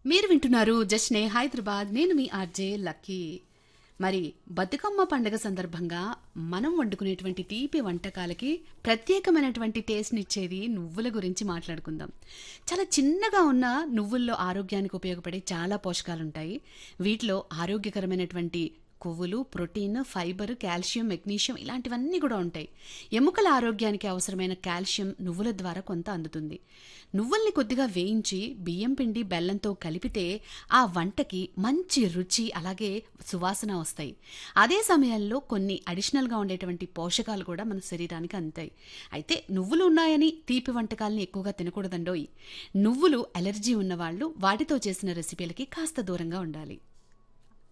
మీరు వింటున్నారు జస్నే హైదరాబాద్ నేను మీ ఆర్జే లక్కీ మరి బతుకమ్మ పండగ సందర్భంగా మనం వండుకునేటువంటి తీపి వంటకాలకి ప్రత్యేకమైనటువంటి టేస్ట్నిచ్చేది నువ్వుల గురించి మాట్లాడుకుందాం చాలా చిన్నగా ఉన్న నువ్వుల్లో ఆరోగ్యానికి ఉపయోగపడే చాలా పోషకాలు ఉంటాయి వీటిలో ఆరోగ్యకరమైనటువంటి కొవ్వులు ప్రోటీన్ ఫైబర్ కాల్షియం మెగ్నీషియం ఇలాంటివన్నీ కూడా ఉంటాయి ఎముకల ఆరోగ్యానికి అవసరమైన కాల్షియం నువ్వుల ద్వారా కొంత అందుతుంది నువ్వుల్ని కొద్దిగా వేయించి బియ్యం పిండి బెల్లంతో కలిపితే ఆ వంటకి మంచి రుచి అలాగే సువాసన వస్తాయి అదే సమయంలో కొన్ని అడిషనల్గా ఉండేటువంటి పోషకాలు కూడా మన శరీరానికి అందుతాయి అయితే నువ్వులు ఉన్నాయని తీపి వంటకాలని ఎక్కువగా తినకూడదండోయ్ నువ్వులు అలర్జీ ఉన్నవాళ్ళు వాటితో చేసిన రెసిపీలకి కాస్త దూరంగా ఉండాలి